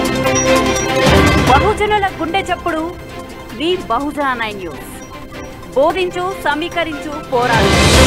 బహుజనుల గుండె చప్పుడు వి బహుజన నైన్ న్యూస్ బోధించు సమీకరించు పోరాడు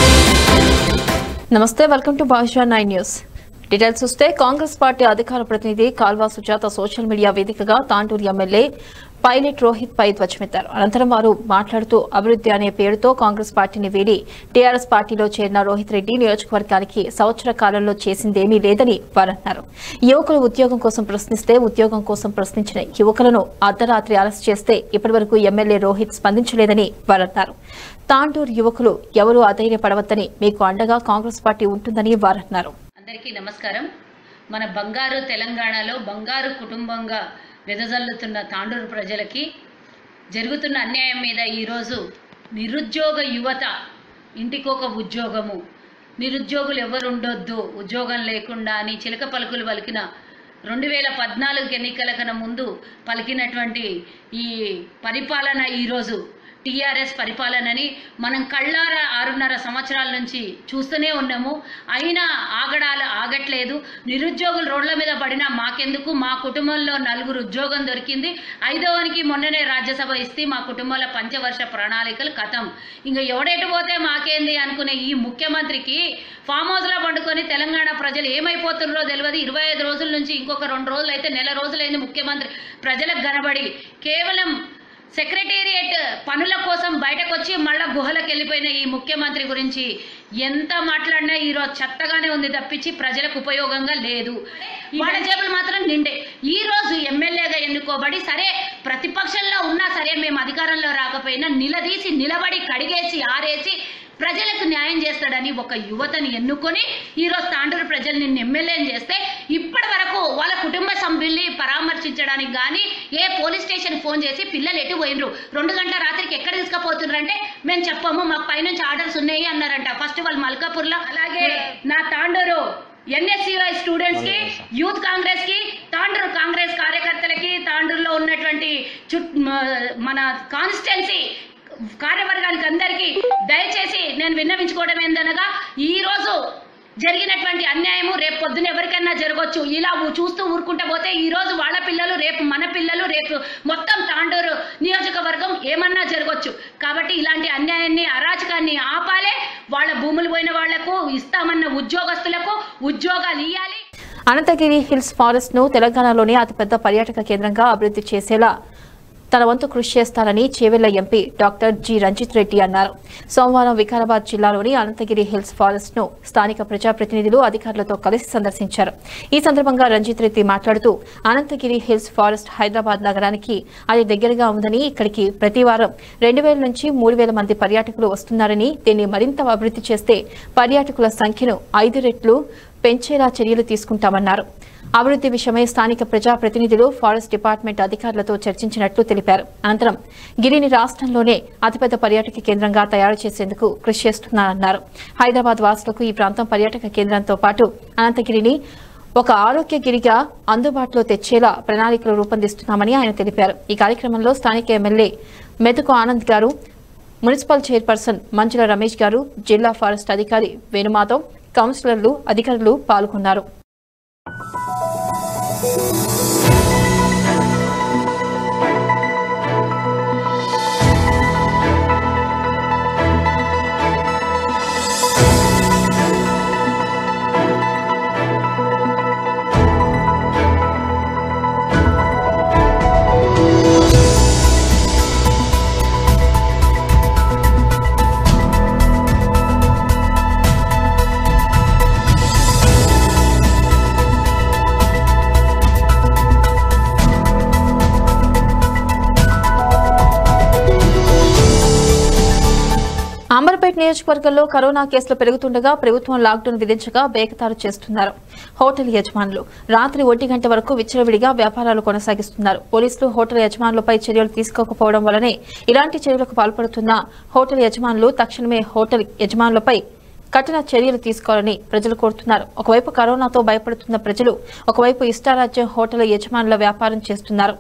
నమస్తే వెల్కమ్ టు బాషా నైన్ న్యూస్ డీటెయిల్స్ చూస్తే కాంగ్రెస్ పార్టీ అధికార ప్రతినిధి కాల్వా సుజాత సోషల్ మీడియా వేదికగా తాండూరు ఎమ్మెల్యే పైలట్ రోహిత్ పై ధ్వజమెత్తారు అనంతరం వారు మాట్లాడుతూ అభివృద్ధి అనే పేరుతో కాంగ్రెస్ పార్టీని వీడి టీఆర్ఎస్ పార్టీలో చేరిన రోహిత్ రెడ్డి నియోజకవర్గానికి సంవత్సర కాలంలో చేసిందేమీ లేదని వారన్నారు యువకులు ఉద్యోగం కోసం ప్రశ్నిస్తే ఉద్యోగం కోసం ప్రశ్నించిన యువకులను అర్ధరాత్రి అరెస్ట్ చేస్తే ఇప్పటివరకు ఎమ్మెల్యే రోహిత్ స్పందించలేదని వారన్నారు తాండూరు యువకులు ఎవరూ అధైర్యపడవద్దని మీకు అండగా కాంగ్రెస్ పార్టీ ఉంటుందని వారన్నారు అందరికీ నమస్కారం మన బంగారు తెలంగాణలో బంగారు కుటుంబంగా వెదజల్లుతున్న తాండూరు ప్రజలకి జరుగుతున్న అన్యాయం మీద ఈరోజు నిరుద్యోగ యువత ఇంటికొక ఉద్యోగము నిరుద్యోగులు ఎవరు ఉండొద్దు ఉద్యోగం లేకుండా అని చిలక పలుకులు పలికిన రెండు వేల పద్నాలుగు ఎన్నికల కన్నా ముందు పలికినటువంటి ఈ పరిపాలన ఈరోజు టీఆర్ఎస్ పరిపాలనని మనం కళ్ళారా ఆరున్నర సంవత్సరాల నుంచి చూస్తూనే ఉన్నాము అయినా ఆగడాలు ఆగట్లేదు నిరుద్యోగులు రోడ్ల మీద పడినా మాకెందుకు మా కుటుంబంలో నలుగురు ఉద్యోగం దొరికింది ఐదవనికి మొన్ననే రాజ్యసభ ఇస్తే మా కుటుంబంలో పంచవర్ష ప్రణాళికలు కథం ఇంకా ఎవడెటు పోతే మాకేంది అనుకునే ఈ ముఖ్యమంత్రికి ఫామ్ హౌస్లో పండుకొని తెలంగాణ ప్రజలు ఏమైపోతున్నారో తెలియదు ఇరవై ఐదు రోజుల నుంచి ఇంకొక రెండు రోజులు అయితే నెల రోజులైంది ముఖ్యమంత్రి ప్రజలకు గనబడి కేవలం సెక్రటేరియట్ పనుల కోసం బయటకు వచ్చి మళ్ళా గుహలకు వెళ్ళిపోయిన ఈ ముఖ్యమంత్రి గురించి ఎంత మాట్లాడినా ఈరోజు చెత్తగానే ఉంది తప్పించి ప్రజలకు ఉపయోగంగా లేదు వాళ్ళ జేబులు మాత్రం నిండే ఈ రోజు ఎమ్మెల్యేగా ఎన్నుకోబడి సరే ప్రతిపక్షంలో ఉన్నా సరే మేము అధికారంలో రాకపోయినా నిలదీసి నిలబడి కడిగేసి ఆరేసి ప్రజలకు న్యాయం చేస్తాడని ఒక యువతని ఎన్నుకొని ఈరోజు తాండూరు ప్రజలు నిన్ను ఎమ్మెల్యేని చేస్తే ఇప్పటి వరకు వాళ్ళ కుటుంబ సభ్యుల్ని పరామర్శించడానికి కానీ ఏ పోలీస్ స్టేషన్ ఫోన్ చేసి పిల్లలు ఎటు పోయినరు రెండు గంటల రాత్రికి ఎక్కడ తీసుకుపోతున్నారంటే మేము చెప్పాము మాకు పైనుంచి ఆర్డర్స్ ఉన్నాయి అన్నారంట ఫస్ట్ వాళ్ళు మల్కాపూర్లో అలాగే నా తాండూరు ఎన్ఎస్సిఐ స్టూడెంట్స్ కి యూత్ కాంగ్రెస్ కి తాండూరు కాంగ్రెస్ కార్యకర్తలకి తాండూరులో ఉన్నటువంటి చుట్ మ- మన కాన్స్టిట్యున్సీ కార్యవర్గానికి అందరికీ దయచేసి నేను విన్నవించుకోవడం ఏందనగా ఈ రోజు జరిగినటువంటి అన్యాయము రేపు పొద్దున ఎవరికైనా జరగవచ్చు ఇలా ఊ- చూస్తూ ఊరుకుంటూ పోతే ఈ రోజు వాళ్ళ పిల్లలు రేపు మన పిల్లలు రేపు మొత్తం తాండూరు నియోజకవర్గం ఏమన్నా జరగవచ్చు కాబట్టి ఇలాంటి అన్యాయాన్ని అరాచకాన్ని ఆపాలే వాళ్ళ భూములు పోయిన వాళ్లకు ఇస్తామన్న ఉద్యోగస్తులకు ఉద్యోగాలు ఇవ్వాలి అనంతగిరి హిల్స్ ఫారెస్ట్ ను తెలంగాణలోనే అతిపెద్ద పర్యాటక కేంద్రంగా అభివృద్ధి చేసేలా తన వంతు కృషి చేస్తానని Chevella MP doctor G Ranjith Reddy అన్నారు సోమవారం వికారాబాద్ జిల్లాలోని అనంతగిరి హిల్స్ ఫారెస్ట్ ను స్థానిక ప్రజాప్రతినిధులు అధికారులతో కలిసి సందర్శించారు ఈ సందర్భంగా రంజిత్ రెడ్డి మాట్లాడుతూ అనంతగిరి హిల్స్ ఫారెస్ట్ హైదరాబాద్ నగరానికి అది దగ్గరగా ఉందని ఇక్కడికి ప్రతి వారం రెండు వేల నుంచి మూడు వేల మంది పర్యాటకులు వస్తున్నారని దీన్ని మరింత అభివృద్ధి చేస్తే పర్యాటకుల సంఖ్యను ఐదు రెట్లు పెంచేలా చర్యలు తీసుకుంటామన్నారు అభివృద్ధి విషయమై స్థానిక ప్రజాప్రతినిధులు ఫారెస్ట్ డిపార్ట్మెంట్ అధికారులతో చర్చించినట్లు తెలిపారు అనంతరం గిరిని రాష్ట్రంలోనే అతిపెద్ద పర్యాటక కేంద్రంగా తయారు చేసేందుకు కృషి చేస్తున్నారన్నారు హైదరాబాద్ వాసులకు ఈ ప్రాంతం పర్యాటక కేంద్రంతో పాటు అనంతగిరిని ఒక ఆరోగ్య గిరిగా అందుబాటులో తెచ్చేలా ప్రణాళికలు రూపొందిస్తున్నామని ఆయన తెలిపారు ఈ కార్యక్రమంలో స్థానిక ఎమ్మెల్యే మెతుకు ఆనంద్ గారు మున్సిపల్ చైర్పర్సన్ మంచుల రమేష్ గారు జిల్లా ఫారెస్ట్ అధికారి వేణుమాధవ్ కౌన్సిలర్లు అధికారులు పాల్గొన్నారు అంబర్పేట నియోజకవర్గంలో కరోనా కేసులు పెరుగుతుండగా ప్రభుత్వం లాక్డౌన్ విధించగా బేకతారు చేస్తున్నారు హోటల్ యజమానులు రాత్రి ఒంటి గంట వరకు విచ్చలవిడిగా వ్యాపారాలు కొనసాగిస్తున్నారు పోలీసులు హోటల్ యజమానులపై చర్యలు తీసుకోకపోవడం వల్లనే ఇలాంటి చర్యలకు పాల్పడుతున్న హోటల్ యజమానులు తక్షణమే హోటల్ యజమానులపై కఠిన చర్యలు తీసుకోవాలని ప్రజలు కోరుతున్నారు ఒకవైపు కరోనాతో భయపడుతున్న ప్రజలు ఒకవైపు ఇష్టారాజ్యం హోటల్ యజమానుల వ్యాపారం చేస్తున్నారు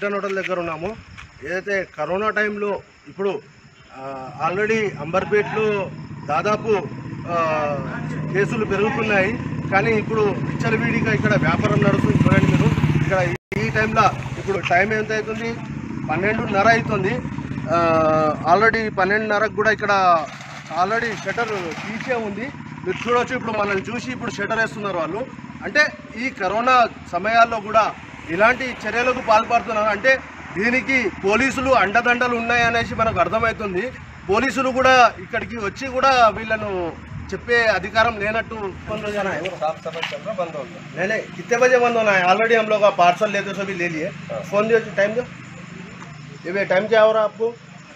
హిల్టన్ హోటల్ దగ్గర ఉన్నాము ఏదైతే కరోనా టైంలో ఇప్పుడు ఆల్రెడీ అంబర్పేట్లో దాదాపు ఆ, కేసులు పెరుగుతున్నాయి కానీ ఇప్పుడు విచ్చలవిడిగా ఇక్కడ వ్యాపారం నడుస్తుంది చూడండి మీరు ఇక్కడ ఈ టైంలో ఇప్పుడు టైం ఎంత అవుతుంది పన్నెండున్నర అవుతుంది ఆ, ఆల్రెడీ పన్నెండున్నరకు కూడా ఇక్కడ ఆల్రెడీ షటర్ తీసే ఉంది మీరు చూడొచ్చు ఇప్పుడు మనల్ని చూసి ఇప్పుడు షటర్ వేస్తున్నారు వాళ్ళు అంటే ఈ కరోనా సమయాల్లో కూడా ఇలాంటి చర్యలకు పాల్పడుతున్నారు అంటే దీనికి పోలీసులు అండదండలు ఉన్నాయనేసి మనకు అర్థమవుతుంది పోలీసులు కూడా ఇక్కడికి వచ్చి కూడా వీళ్ళను చెప్పే అధికారం లేనట్టు बंद हो जाना है वो साफ सफाई चल रहा बंद हो गया नहीं नहीं कितने बजे बंद होना है ऑलरेडी हम लोग का पार्सल लेते सभी ले लिए फोन दियो टाइम दो ये भैया टाइम क्या हो रहा है आपको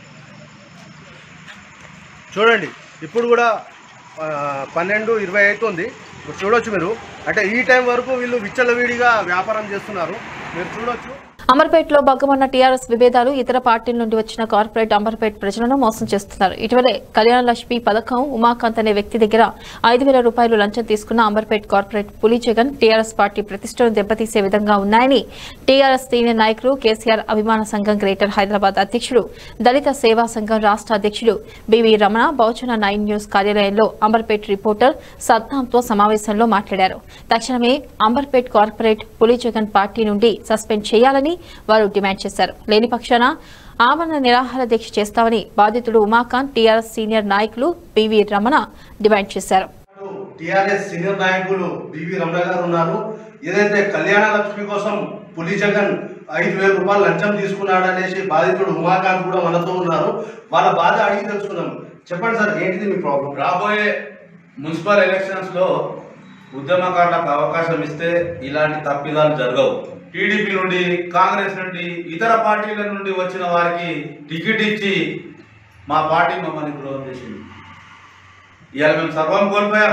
చూడండి ఇప్పుడు కూడా ఆ, పన్నెండు ఇరవై అవుతుంది ఇప్పుడు చూడొచ్చు మీరు అంటే ఈ టైం వరకు వీళ్ళు విచ్చలవిడిగా వ్యాపారం చేస్తున్నారు మీరు చూడొచ్చు అమర్పేటలో భగ్గమన్న టీఆర్ఎస్ విభేదాలు ఇతర పార్టీల నుండి వచ్చిన కార్పొరేట్ అంబర్పేట్ ప్రజలను మోసం చేస్తున్నారు ఇటీవలే కళ్యాణ లక్ష్మి పథకం ఉమాకాంత్ అనే వ్యక్తి దగ్గర ఐదు వేల రూపాయలు లంచం తీసుకున్న అంబర్పేట్ కార్పొరేట్ పులి జగన్ టీఆర్ఎస్ పార్టీ ప్రతిష్టను దెబ్బతీసే విధంగా ఉన్నాయని టీఆర్ఎస్ సీనియర్ నాయకులు కేసీఆర్ అభిమాన సంఘం గ్రేటర్ హైదరాబాద్ అధ్యక్షుడు దళిత సేవా సంఘం రాష్ట్ర అధ్యక్షుడు BV Ramana Bahujan nine news కార్యాలయంలో అంబర్పేట్ రిపోర్టర్ సద్దాంతో సమావేశంలో మాట్లాడారు తక్షణమే అంబర్పేట్ కార్పొరేట్ పులి జగన్ పార్టీ నుండి సస్పెండ్ చేయాలని వారు డిమాండ్ చేశారు లేని పక్షాన ఆమరణ నిరాహార దీక్ష చేస్తామని బాధితుడు ఉమాకాంత్ టీఆర్ఎస్ సీనియర్ నాయకులు పివి రమణ డిమాండ్ చేశారు టిఆర్ఎస్ సీనియర్ నాయకులు బివి రమణ గారు ఉన్నారు ఏదైతే కళ్యాణ లక్ష్మి కోసం పులి జగన్ ఐదు వేల రూపాయలు లంచం తీసుకున్నాడు అనేసి బాధితుడు ఉమాకాంత్ కూడా మనతో ఉన్నారు వాళ్ళ బాధ అడిగి తెలుసుకున్నాం చెప్పండి సార్ ఏంటిది మీ ప్రాబ్లం రాబోయే మున్సిపల్ ఎలక్షన్స్ లో ఉద్యమకారులకు అవకాశం ఇస్తే ఇలాంటి తప్పిదాలు జరగవు టీడీపీ నుండి కాంగ్రెస్ నుండి ఇతర పార్టీల నుండి వచ్చిన వారికి టికెట్ ఇచ్చి మా పార్టీ మమ్మల్ని ద్రోహం చేసింది ఇవాళ మేము సర్వం కోల్పోయాం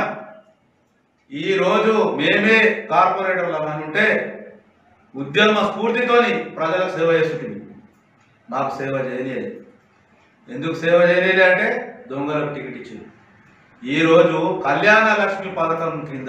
ఈ రోజు మేమే కార్పొరేటర్లు అని ఉంటే ఉద్యమ స్ఫూర్తితోని ప్రజలకు సేవ చేస్తుంది మాకు సేవ చేయలేదు ఎందుకు సేవ చేయలేదు అంటే దొంగలకు టికెట్ ఇచ్చింది ఈరోజు కళ్యాణ లక్ష్మి పథకం కింద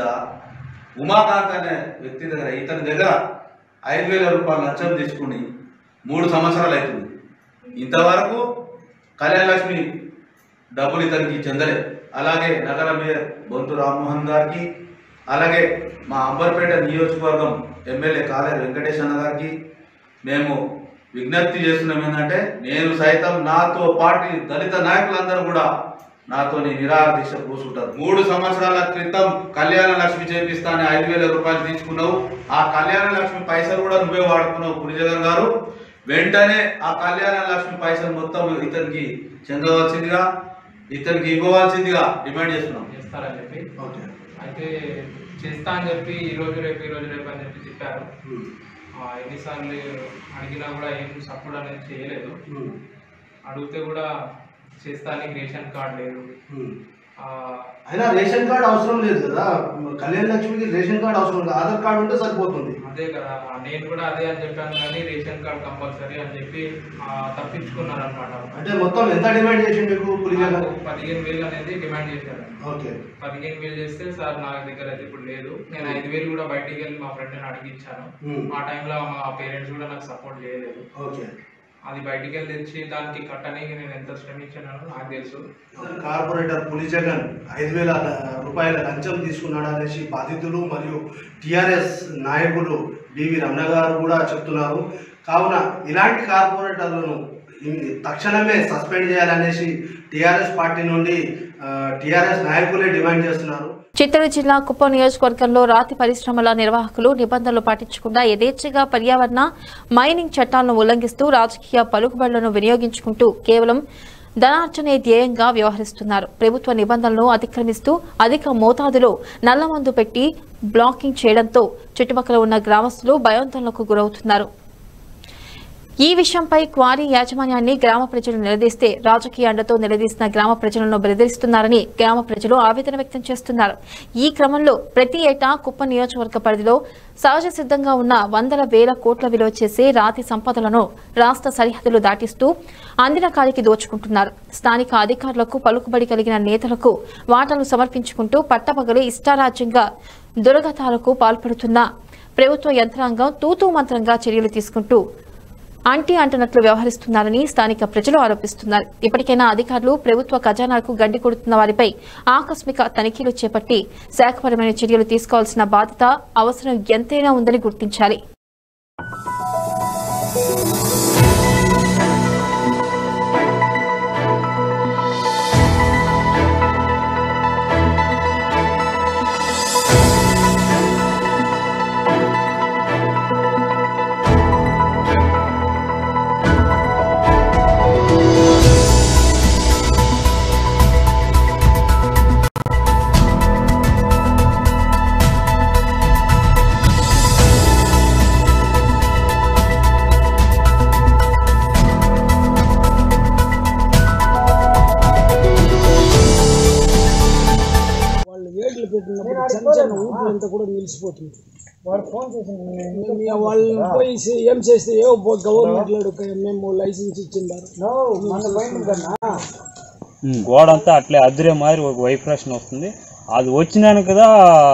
ఉమాకాంత్ అనే వ్యక్తి దగ్గర ఇతని దగ్గర ఐదు వేల రూపాయలు లంచం తీసుకుని మూడు సంవత్సరాలు అవుతుంది ఇంతవరకు కళ్యాణ లక్ష్మి డబ్బులు ఇతనికి చెందలే అలాగే నగర మేయర్ బొంతు రామ్మోహన్ గారికి అలాగే మా అంబర్పేట నియోజకవర్గం ఎమ్మెల్యే కాలేరు వెంకటేష్ అన్న గారికి మేము విజ్ఞప్తి చేస్తున్నాం ఏంటంటే నేను సైతం నాతో పార్టీ దళిత నాయకులందరూ కూడా నాతో నిరాహార దీక్ష కూర్చుంటారు మూడు సంవత్సరాల క్రితం కళ్యాణ లక్ష్మి చేపిస్తానే ఐదు వేల రూపాయలు తీసుకున్నావు ఆ కళ్యాణ లక్ష్మి పైసలు కూడా నువ్వే వాడుకున్నావు పులిజగన్ గారు వెంటనే ఆ కళ్యాణ లక్ష్మి పైసలు మొత్తం ఇతనికి చెందవలసిందిగా ఇతనికి ఇవ్వవలసిందిగా డిమాండ్ చేస్తున్నాం చేస్తారని చెప్పి ఓకే అయితే చేస్తా అని చెప్పి ఈ రోజు రేపు ఈ రోజు రేపు అని చెప్పి చెప్పారు ఆ, ఎన్నిసార్లు అడిగినా కూడా ఏం సపోర్ట్ అనేది చేయలేదు అడిగితే కూడా చేస్తానికి రేషన్ కార్డ్ లేదు ఆ, అయినా రేషన్ కార్డు అవసరం లేదు కదా కళ్యాణ లక్ష్మికి రేషన్ కార్డు అవసరం లేదు ఆధార్ కార్డు ఉంటే సరిపోతుంది అదే కదా నేను కూడా అదే అని చెప్పాను కానీ రేషన్ కార్డ్ కంపల్సరీ అని చెప్పి ఆ, తప్పించుకున్నారు అనమాట అంటే మొత్తం ఎంత డిమాండ్ చేసిండు మీకు పులి జగన్ పదిహేను వేలు అనేది డిమాండ్ చేశారు ఓకే పదిహేను వేలు చేస్తే సార్ నా దగ్గర అయితే ఇప్పుడు లేదు నేను ఐదు వేలు కూడా బయటికి వెళ్ళి మా ఫ్రెండ్ని అడిగిచ్చాను Hmm. ఆ టైంలో మా పేరెంట్స్ కూడా నాకు సపోర్ట్ చేయలేదు ఓకే అది బయటికి వెళ్ళి తెచ్చి దానికి కట్టడానికి నేను ఎంత శ్రమించానో నాకు తెలుసు కార్పొరేటర్ పులి జగన్ ఐదు వేల రూపాయల లంచం తీసుకున్నాడు అనేసి బాధితులు మరియు టిఆర్ఎస్ నాయకులు డివి రమణ గారు కూడా చెప్తున్నారు కావున ఇలాంటి కార్పొరేటర్లను ఈ- తక్షణమే సస్పెండ్ చేయాలనేసి టిఆర్ఎస్ పార్టీ నుండి టిఆర్ఎస్ నాయకులే డిమాండ్ చేస్తున్నారు చిత్తూరు జిల్లా కుప్పం నియోజకవర్గంలో రాతి పరిశ్రమల నిర్వాహకులు నిబంధనలు పాటించకుండా యథేచ్ఛగా పర్యావరణ మైనింగ్ చట్టాలను ఉల్లంఘిస్తూ రాజకీయ పలుకుబడులను వినియోగించుకుంటూ కేవలం ధనార్జనే ధ్యేయంగా వ్యవహరిస్తున్నారు ప్రభుత్వ నిబంధనలను అతిక్రమిస్తూ అధిక మోతాదులో నల్లమందు పెట్టి బ్లాకింగ్ చేయడంతో చుట్టుపక్కల ఉన్న గ్రామస్తులు భయాందోళనకు గురవుతున్నారు ఈ విషయంపై క్వారీ యాజమాన్యాన్ని గ్రామ ప్రజలు నిలదీస్తే రాజకీయ అండతో నిలదీసిన గ్రామ ప్రజలను బెదిరిస్తున్నారని గ్రామ ప్రజలు ఆవేదన వ్యక్తం చేస్తున్నారు ఈ క్రమంలో ప్రతి ఏటా కుప్ప నియోజకవర్గ పరిధిలో సహజ సిద్ధంగా ఉన్న వందల వేల కోట్ల విలువ చేసే రాతి సంపదలను రాష్ట్ర సరిహద్దులు దాటిస్తూ అందిన కాలికి దోచుకుంటున్నారు స్థానిక అధికారులకు పలుకుబడి కలిగిన నేతలకు వాటాలు సమర్పించుకుంటూ పట్టపగలు ఇష్టారాజ్యంగా దురగతాలకు పాల్పడుతున్న ప్రభుత్వ యంత్రాంగం తూతూ మంత్రంగా చర్యలు తీసుకుంటూ అంటీ అంటున్నట్లు వ్యవహరిస్తున్నారని స్థానిక ప్రజలు ఆరోపిస్తున్నారు ఇప్పటికైనా అధికారులు ప్రభుత్వ ఖజానాకు గండి కొడుతున్న వారిపై ఆకస్మిక తనిఖీలు చేపట్టి శాఖపరమైన చర్యలు తీసుకోవాల్సిన బాధ్యత అవసరం ఎంతైనా ఉందని గుర్తించాలి వాళ్ళు వేట్లు పెట్టినప్పుడు చిన్న చిన్న ఊపిరంతా కూడా నిలిచిపోతుంది మీ వాళ్ళని పోయి చే- ఏం చేస్తే ఏ గవర్నమెంట్ మేము లైసెన్స్ ఇచ్చిండారు గోడ అంతా అట్లే అదిరే మాదిరి ఒక వైబ్రేషన్ వస్తుంది అది వచ్చినాను కదా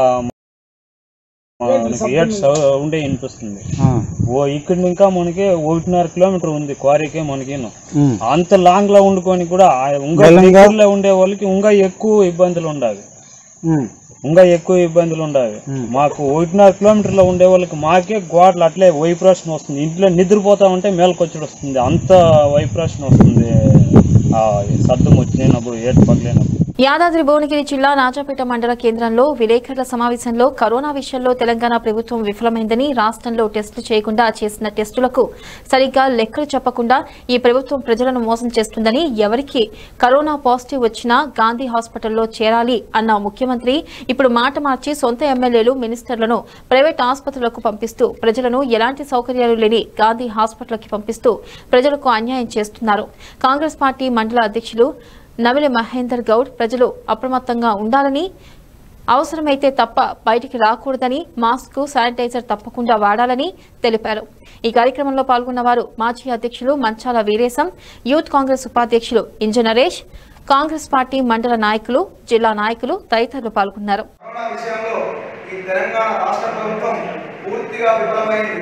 మనకి ఎయిట్ సౌండే వినిపిస్తుంది ఓ ఇక్కడ ఇంకా మనకి ఒకటిన్నర కిలోమీటర్ ఉంది క్వారీకే మనకి అంత లాంగ్ లో ఉండుకొని కూడా ఆ ఇంకా దగ్గరలో ఉండే వాళ్ళకి ఇంకా ఎక్కువ ఇబ్బందులు ఉండాలి ఇంకా ఎక్కువ ఇబ్బందులు ఉండాలి మాకు ఒకటిన్నర కిలోమీటర్లో ఉండే వాళ్ళకి మాకే గోడలు అట్లే వైబ్రేషన్ వస్తుంది ఇంట్లో నిద్రపోతా ఉంటే మేల్కొచ్చి వస్తుంది అంత వైబ్రేషన్ వస్తుంది ఆ శబ్దం వచ్చినప్పుడు ఏటు పగలేనప్పుడు యాదాద్రి భువనగిరి జిల్లా నాజాపేట మండల కేంద్రంలో విలేకరుల సమావేశంలో కరోనా విషయంలో తెలంగాణ ప్రభుత్వం విఫలమైందని రాష్ట్రంలో టెస్టులు చేయకుండా చేసిన టెస్టులకు సరిగ్గా లెక్కలు చెప్పకుండా ఈ ప్రభుత్వం ప్రజలను మోసం చేస్తుందని ఎవరికి కరోనా పాజిటివ్ వచ్చినా గాంధీ హాస్పిటల్లో చేరాలి అన్న ముఖ్యమంత్రి ఇప్పుడు మాట మార్చి సొంత ఎమ్మెల్యేలు మినిస్టర్లను ప్రైవేట్ ఆసుపత్రులకు పంపిస్తూ ప్రజలను ఎలాంటి సౌకర్యాలు లేని గాంధీ హాస్పిటల్కి పంపిస్తూ ప్రజలకు అన్యాయం చేస్తున్నారు కాంగ్రెస్ పార్టీ మండల అధ్యక్షులు నవిలి మహేందర్ గౌడ్ ప్రజలు అప్రమత్తంగా ఉండాలని అవసరమైతే తప్ప బయటికి రాకూడదని మాస్క్ శానిటైజర్ తప్పకుండా వాడాలని తెలిపారు ఈ కార్యక్రమంలో పాల్గొన్న వారు మాజీ అధ్యక్షులు మంచాల వీరేశం యూత్ కాంగ్రెస్ ఉపాధ్యక్షులు ఇంజ నరేష్ కాంగ్రెస్ పార్టీ మండల నాయకులు జిల్లా నాయకులు తదితరులు పాల్గొన్నారు కరోనా విషయంలో ఈ తెలంగాణ రాష్ట్ర ప్రభుత్వం పూర్తిగా విఫలమైంది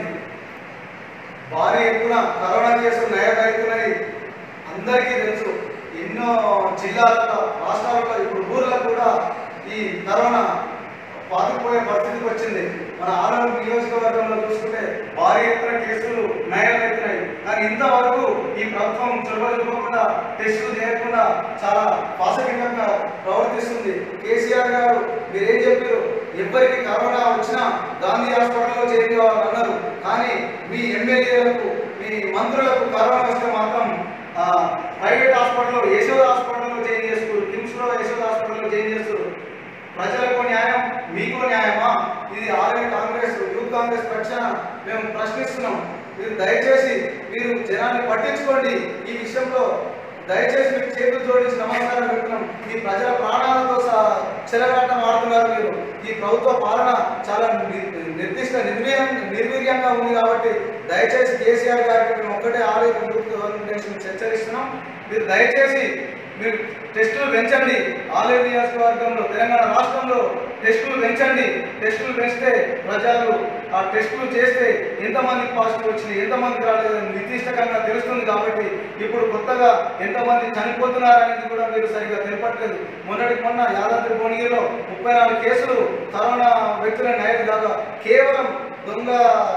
భారీ ఎత్తున కరోనా కేసులు నయమవుతున్నాయి అందరికీ తెలుసు ఎన్నో జిల్లాలలో రాష్ట్రాలలో ఇప్పుడు ఊర్లకు కూడా ఈ కరోనా పాతుకుపోయే పరిస్థితికి వచ్చింది మన ఆలయం నియోజకవర్గంలో చూసుకుంటే భారీ ఎత్తున కేసులు నయమవుతున్నాయి కానీ ఇంతవరకు ఈ ప్రభుత్వం చొరవ చూపకుండా టెస్టులు చేయకుండా చాలా పాసగికంగా ప్రవర్తిస్తుంది కేసీఆర్ గారు మీరేం చెప్పారు ఎవరికి కరోనా వచ్చినా గాంధీ హాస్పిటల్లో చేరి అన్నారు కానీ మీ ఎమ్మెల్యేలకు మీ మంత్రులకు కరోనా వస్తే మాత్రం ఆ, ప్రైవేట్ హాస్పిటల్లో యశోద హాస్పిటల్లో చేంజ్ చేస్తారు కిమ్స్లో యశోద హాస్పిటల్లో చేంజ్ చేస్తారు ప్రజలకు న్యాయం మీకు న్యాయమా ఇది ఆల్రెడీ కాంగ్రెస్ యూత్ కాంగ్రెస్ పక్షాన మేము ప్రశ్నిస్తున్నాం మీరు దయచేసి మీరు జనాన్ని పట్టించుకోండి ఈ విషయంలో దయచేసి మీకు చేతులు జోడించి నమస్కారం పెడుతున్నాం మీ ప్రజల ప్రాణాలతో సహా చెలగాటం ఆడుతున్నారు మీరు ఈ ప్రభుత్వ పాలన చాలా ని- నిర్దిష్ట నిర్వీర్యం నిర్వీర్యంగా ఉంది కాబట్టి దయచేసి కేసీఆర్ గారికి మేము ఒక్కటే ఆరోగ్య గవర్నమెంట్ హెచ్చరిస్తున్నాం మీరు దయచేసి మీరు టెస్టులు పెంచండి ఆలయ నియోజకవర్గంలో తెలంగాణ రాష్ట్రంలో టెస్టులు పెంచండి టెస్టులు పెంచితే ప్రజలు ఆ టెస్టులు చేస్తే ఎంతమందికి పాజిటివ్ వచ్చింది ఎంతమందికి రాలేదు నిర్దిష్టంగా తెలుస్తుంది కాబట్టి ఇప్పుడు కొత్తగా ఎంతమంది చనిపోతున్నారు అనేది కూడా మీరు సరిగ్గా తెలపట్లేదు మొన్నటికి మొన్న యాదాద్రి భువనగిరిలో ముప్పై నాలుగు కేసులు కరోనా వ్యక్తుల నయం కాగా కేవలం దొంగ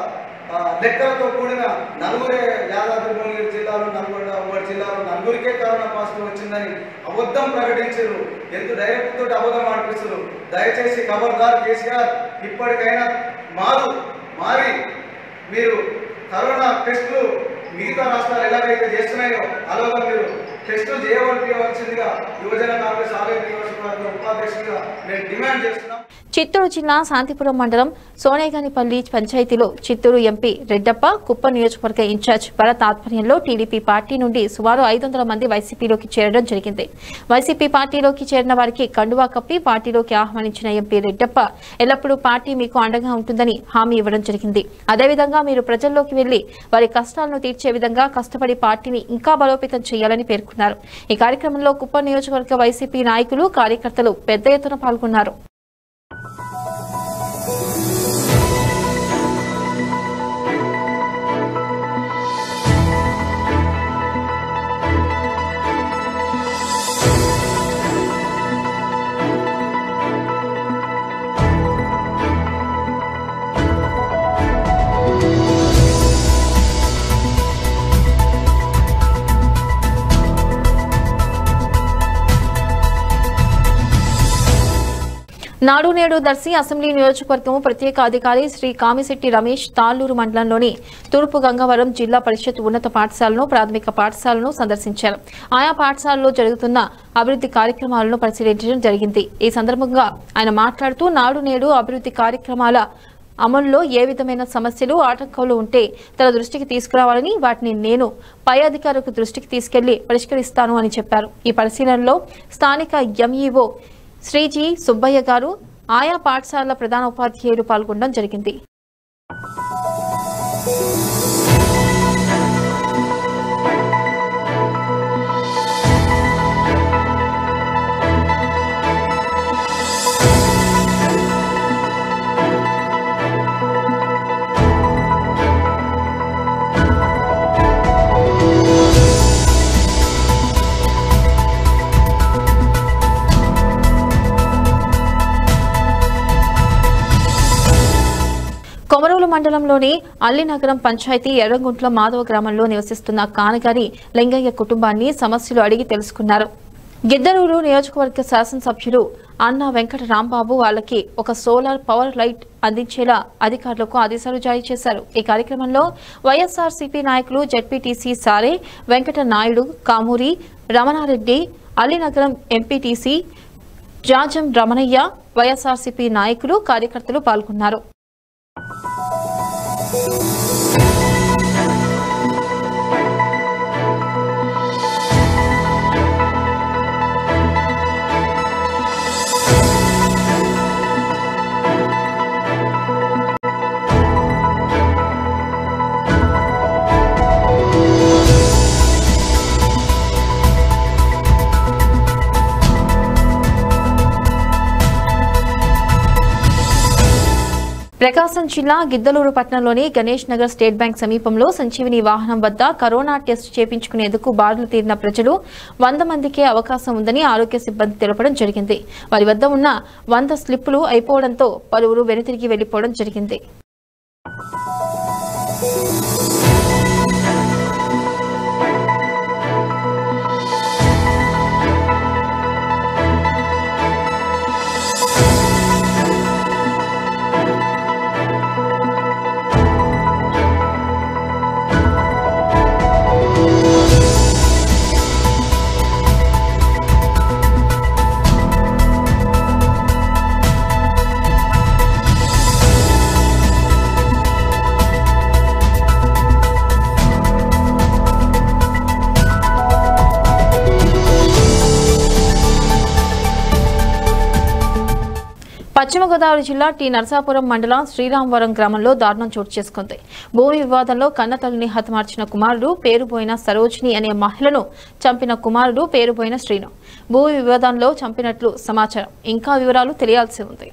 ఆ, లెక్కలతో కూడిన నలుగురే యాదాద్రి భువనగిరి జిల్లాలో నల్గొండ ఉమ్మడి జిల్లాలో నలుగురికే కరోనా పాజిటివ్ వచ్చిందని అబద్ధం ప్రకటించారు ఎంత డైరెక్ట్ తోటి అబద్ధం ఆడిపిస్తారు దయచేసి ఖబర్దార్ కేసీఆర్ ఇప్పటికైనా మారు మారి మీరు కరోనా టెస్టులు మిగతా రాష్ట్రాలు ఎలాగైతే చేస్తున్నాయో అలాగా మీరు టెస్టులు చేయవలసిందిగా యువజన కాంగ్రెస్ ఆలయ నియోజకవర్గ ఉపాధ్యక్షుడిగా మేము డిమాండ్ చేస్తున్నాం చిత్తూరు జిల్లా శాంతిపురం మండలం సోనేగానిపల్లి పంచాయతీలో చిత్తూరు ఎంపీ రెడ్డప్ప కుప్ప నియోజకవర్గ ఇన్ఛార్జ్ భరత్ ఆధ్వర్యంలో టీడీపీ పార్టీ నుండి సుమారు ఐదు వందల మంది వైసీపీలోకి చేరడం జరిగింది వైసీపీ పార్టీలోకి చేరిన వారికి కండువా కప్పి పార్టీలోకి ఆహ్వానించిన ఎంపీ రెడ్డప్ప ఎల్లప్పుడూ పార్టీ మీకు అండగా ఉంటుందని హామీ ఇవ్వడం జరిగింది అదేవిధంగా మీరు ప్రజల్లోకి వెళ్లి వారి కష్టాలను తీర్చే విధంగా కష్టపడి పార్టీని ఇంకా బలోపేతం చేయాలని పేర్కొన్నారు ఈ కార్యక్రమంలో కుప్ప నియోజకవర్గ వైసీపీ నాయకులు కార్యకర్తలు పెద్ద ఎత్తున పాల్గొన్నారు నాడు నేడు దర్శి అసెంబ్లీ నియోజకవర్గం ప్రత్యేక అధికారి శ్రీ కామిశెట్టి రమేష్ తాళ్లూరు మండలంలోని తూర్పు గంగవరం జిల్లా పరిషత్ ఉన్నత పాఠశాలను ప్రాథమిక పాఠశాలను సందర్శించారు ఆయా పాఠశాలలో జరుగుతున్న అభివృద్ధి కార్యక్రమాలను పరిశీలించడం జరిగింది ఈ సందర్భంగా ఆయన మాట్లాడుతూ నాడు నేడు అభివృద్ధి కార్యక్రమాల అమలులో ఏ విధమైన సమస్యలు ఆటంకాలు ఉంటే తన దృష్టికి తీసుకురావాలని వాటిని నేను పై అధికారులకు దృష్టికి తీసుకెళ్లి పరిష్కరిస్తాను అని చెప్పారు ఈ పరిశీలనలో స్థానిక ఎంఈఓ శ్రీజీ సుబ్బయ్య గారు ఆయా పాఠశాలల ప్రధాన ఉపాధ్యాయులు పాల్గొనడం జరిగింది కొమరూలు మండలంలోని అల్లినగరం పంచాయతీ ఎర్రగుంట్ల మాధవ గ్రామంలో నివసిస్తున్న కానగారి లింగయ్య కుటుంబాన్ని సమస్యలు అడిగి తెలుసుకున్నారు గిద్దరూరు నియోజకవర్గ శాసనసభ్యులు అన్నా వెంకట రాంబాబు వాళ్ళకి ఒక సోలార్ పవర్ లైట్ అందించేలా అధికారులకు ఆదేశాలు జారీ చేశారు ఈ కార్యక్రమంలో వైఎస్ఆర్సీపీ నాయకులు జెడ్పీటీసీ సారే వెంకట నాయుడు కామూరి రమణారెడ్డి అల్లినగరం ఎంపీటీసీ జాజం రమణయ్య వైఎస్ఆర్సీపీ నాయకులు కార్యకర్తలు పాల్గొన్నారు ప్రకాశం జిల్లా గిద్దలూరు పట్టణంలోని గణేష్ నగర్ స్టేట్ బ్యాంక్ సమీపంలో సంజీవిని వాహనం వద్ద కరోనా టెస్ట్ చేపించుకునేందుకు బారులు తీరిన ప్రజలు వంద మందికే అవకాశం ఉందని ఆరోగ్య సిబ్బంది తెలపడం జరిగింది వారి వద్ద ఉన్న వంద స్లిప్పులు అయిపోవడంతో పలువురు వెనుతిరిగి వెళ్లిపోవడం జరిగింది పశ్చిమ గోదావరి జిల్లా టి నరసాపురం మండలం శ్రీరామవరం గ్రామంలో దారుణం చోటు చేసుకుంది భూమి వివాదంలో కన్నతల్లిని హతమార్చిన కుమారుడు పేరుబోయిన సరోజిని అనే మహిళను చంపిన కుమారుడు పేరుబోయిన శ్రీను భూమి వివాదంలో చంపినట్లు సమాచారం ఇంకా వివరాలు తెలియాల్సి ఉంది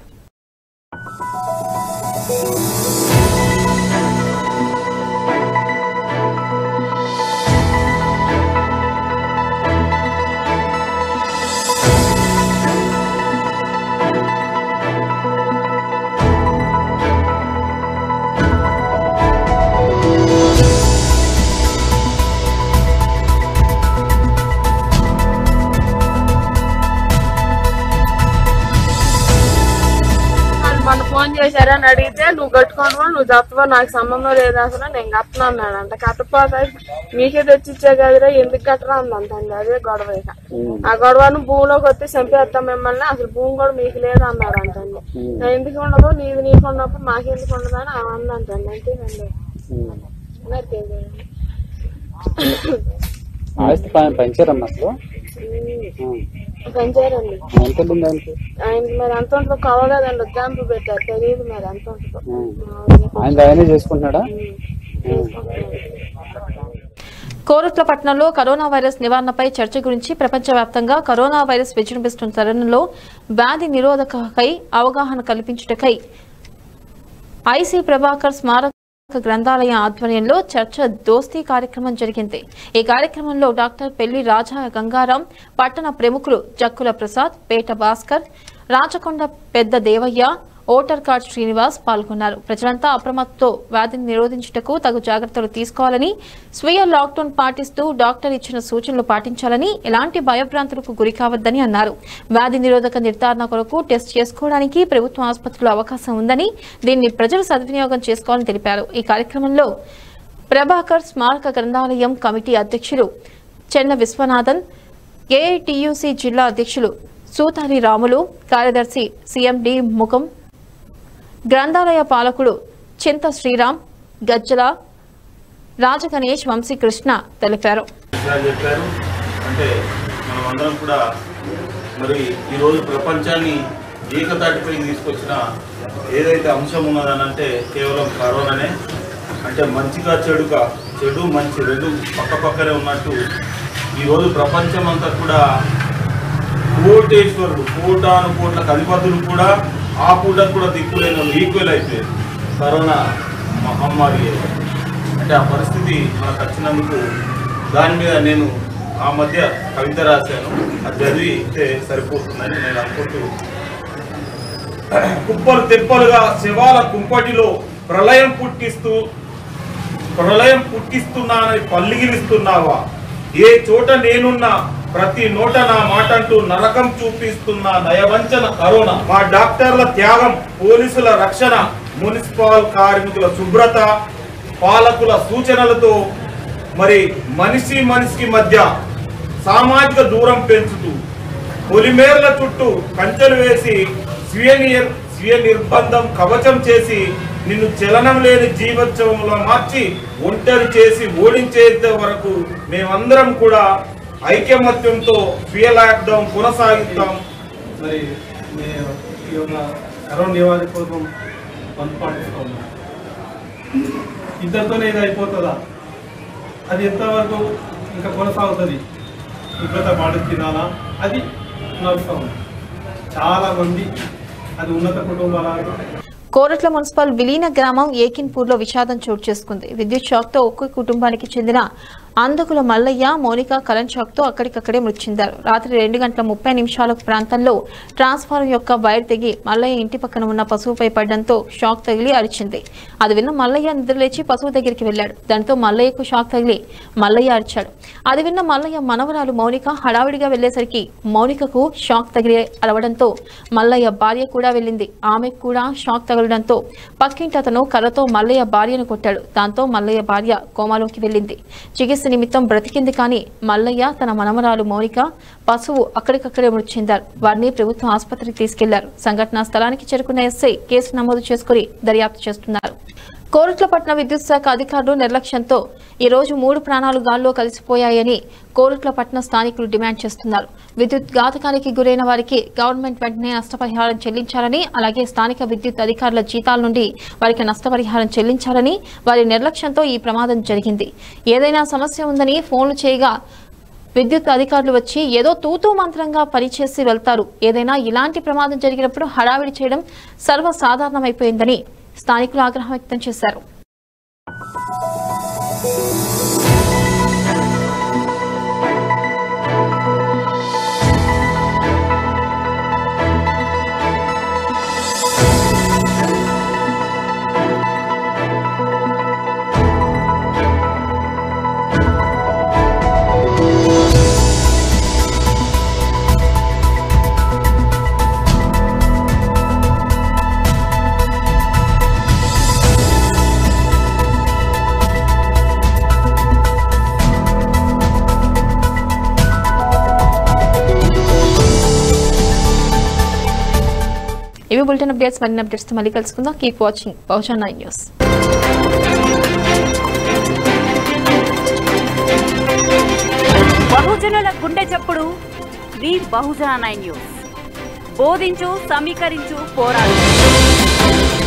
వాళ్ళు మొన్న ఫోన్ చేశారు అని అడిగితే నువ్వు కట్టుకోవడం నువ్వు చెప్తావా నాకు సంబంధం లేదు అసలు నేను కట్టను అన్నాడంట కట్టపోతే మీకే తెచ్చిచ్చే కదరా ఎందుకు కట్టరా అందంటండి అదే గొడవ ఇక ఆ గొడవను భూమిలోకి వస్తే చంపేస్తాం మిమ్మల్ని అసలు భూమి కూడా మీకు లేదు అన్నారంటండి నేను ఎందుకు ఉండదు నీది నీకు ఉన్నప్పుడు మాకెందుకు ఉండదు అని ఆమె అందంటండి అంతేనండి మరి ఆస్తి ప- పంచారమ్మా అసలు పెంచారండి ఎంత ఉంటుంది దానికి ఆయనకి మరి ఎంత ఉంటుందో కలవలేదండి ఉద్దాంపు పెట్టారు తెలియదు మరి ఎంత ఉంటుందో ఆయన ఆయనే చేసుకుంటున్నాడా కోరుట్లపట్నంలో కరోనా వైరస్ నివారణపై చర్చ గురించి ప్రపంచవ్యాప్తంగా కరోనా వైరస్ విజృంభిస్తున్న తరుణంలో వ్యాధి నిరోధకకై అవగాహన కల్పించుటకై ఐసీ ప్రభాకర్ స్మారక గ్రంథాలయ ఆధ్వర్యంలో చర్చ దోస్తీ కార్యక్రమం జరిగింది ఈ కార్యక్రమంలో డాక్టర్ పెళ్లి రాజా గంగారాం పట్టణ ప్రముఖులు జక్కుల ప్రసాద్ పేట భాస్కర్ రాచకొండ పెద్ద దేవయ్య ఓటర్ కార్డ్ శ్రీనివాస్ పాల్గొన్నారు ప్రజలంతా అప్రమత్తతో వ్యాధిని నిరోధించుటకు తగు జాగ్రత్తలు తీసుకోవాలని స్వీయ లాక్డౌన్ పాటిస్తూ డాక్టర్ ఇచ్చిన సూచనలు పాటించాలని ఎలాంటి భయభ్రాంతులకు గురి కావద్దని అన్నారు వ్యాధి నిరోధక నిర్ధారణ కొరకు టెస్ట్ చేసుకోవడానికి ప్రభుత్వ ఆసుపత్రిలో అవకాశం ఉందని దీన్ని ప్రజలు సద్వినియోగం చేసుకోవాలని తెలిపారు ఈ కార్యక్రమంలో ప్రభాకర్ స్మారక గ్రంథాలయం కమిటీ అధ్యక్షులు చెన్న విశ్వనాథన్ ఏఐటియుసి జిల్లా అధ్యక్షులు సూతారి రాములు కార్యదర్శి సిఎండి ముఖం గ్రంథాలయ పాలకుడు చింత శ్రీరామ్ గజ్జల రాజగణేష్ వంశీకృష్ణ తెలిపారు విషయాలు చెప్పారు అంటే మనం అందరం కూడా మరి ఈరోజు ప్రపంచాన్ని ఏకతాటిపై తీసుకొచ్చిన ఏదైతే అంశం ఉన్నదని అంటే కేవలం కరోనానే అంటే మంచిగా చెడుగా చెడు మంచి రెండు పక్క పక్కనే ఉన్నట్టు ఈరోజు ప్రపంచం అంతా కూడా కోటేశ్వరుడు కోటాను కోట్ల అధిపతులు కూడా ఆ పూటకు కూడా దిక్కులేని వాళ్ళు ఈక్వల్ అయిపోయారు కరోనా మహమ్మారి అంటే ఆ పరిస్థితి మనకు వచ్చినందుకు దాని మీద నేను ఆ మధ్య కవిత రాశాను అది చదివితే సరిపోతుందని నేను అనుకుంటూ కుప్పలు తెప్పలుగా శవాల కుంపటిలో ప్రళయం పుట్టిస్తూ ప్రళయం పుట్టిస్తున్నానని పల్లిగిలిస్తున్నావా ఏ చోట నేనున్నా ప్రతి నోట నా మాట అంటూ నరకం చూపిస్తున్న నయవంచన కరోనా మా డాక్టర్ల త్యాగం పోలీసుల రక్షణ మున్సిపల్ కార్మికుల శుభ్రత పాలకుల సూచనలతో మరి మనిషి మనిషికి మధ్య సామాజిక దూరం పెంచుతూ పొలిమేర్ల చుట్టూ కంచెలు వేసి స్వీయ నిర్ స్వీయ నిర్బంధం కవచం చేసి నిన్ను చలనం లేని జీవోత్సవంలో మార్చి ఒంటరి చేసి ఓడించేంత వరకు మేమందరం కూడా ఐకమత్యంతో స్వీయ లాక్డౌన్ కొనసాగిద్దాం మరి నేను ఈ యొక్క కరోనా నివారణ కోసం పని పాటిస్తున్నాను ఇద్దరితోనే ఇది అయిపోతుందా అది ఎంతవరకు ఇంకా కొనసాగుతుంది శుభ్రత పాటించినాలా అది నడుస్తూ ఉంది చాలామంది అది ఉన్నత కుటుంబాల కోరట్ల మున్సిపల్ విలీన గ్రామం ఏకిన్పూర్లో విషాదం చోటు చేసుకుంది విద్యుత్ షాక్తో ఒక్క కుటుంబానికి చెందిన అందకుల మల్లయ్య మౌనిక కరెంట్ షాక్తో అక్కడికక్కడే మృతి చెందారు రాత్రి రెండు గంటల ముప్పై నిమిషాల ప్రాంతంలో ట్రాన్స్ఫార్మర్ యొక్క వైర్ తెగి మల్లయ్య ఇంటి పక్కన ఉన్న పశువుపై పడడంతో షాక్ తగిలి అరిచింది అది విన్న మల్లయ్య నిద్రలేచి పశువు దగ్గరికి వెళ్ళాడు దాంతో మల్లయ్యకు షాక్ తగిలి మల్లయ్య అరిచాడు అది విన్న మల్లయ్య మనవరాలు మౌనిక హడావిడిగా వెళ్లేసరికి మౌనికకు షాక్ తగిలి అరవడంతో మల్లయ్య భార్య కూడా వెళ్ళింది ఆమెకు కూడా షాక్ తగలడంతో పక్కింటి అతను కర్రతో మల్లయ్య భార్యను కొట్టాడు దాంతో మల్లయ్య భార్య కోమాలోకి వెళ్ళింది చికిత్స నిమిత్తం బ్రతికింది కానీ మల్లయ్య తన మనమరాలు మౌనిక పశువు అక్కడికక్కడే మృతి చెందారు వారిని ప్రభుత్వ ఆసుపత్రికి తీసుకెళ్లారు సంఘటనా స్థలానికి చేరుకున్న ఎస్ఐ కేసు నమోదు చేసుకుని దర్యాప్తు చేస్తున్నారు కోరుట్లపట్నం విద్యుత్ శాఖ అధికారులు నిర్లక్ష్యంతో ఈ రోజు మూడు ప్రాణాలు గాల్లో కలిసిపోయాయని కోరుట్లపట్నం స్థానికులు డిమాండ్ చేస్తున్నారు విద్యుత్ ఘాతకానికి గురైన వారికి గవర్నమెంట్ వెంటనే నష్టపరిహారం చెల్లించాలని అలాగే స్థానిక విద్యుత్ అధికారుల జీతాల నుండి వారికి నష్టపరిహారం చెల్లించాలని వారి నిర్లక్ష్యంతో ఈ ప్రమాదం జరిగింది ఏదైనా సమస్య ఉందని ఫోన్లు చేయగా విద్యుత్ అధికారులు వచ్చి ఏదో తూతూ మంత్రంగా పనిచేసి వెళ్తారు ఏదైనా ఇలాంటి ప్రమాదం జరిగినప్పుడు హడావిడి చేయడం సర్వసాధారణమైపోయిందని స్థానికులు ఆగ్రహం వ్యక్తం చేశారు ఇవి బులెటిన్ అప్డేట్స్ మరిన్ని అప్డేట్స్ మళ్ళీ కలుసుకుందాం కీప్ వాచింగ్ బహుశా నైన్ న్యూస్ బహుజనుల గుండె చప్పుడు వి బహుజన నైన్ న్యూస్ బోధించు సమీకరించు పోరాడు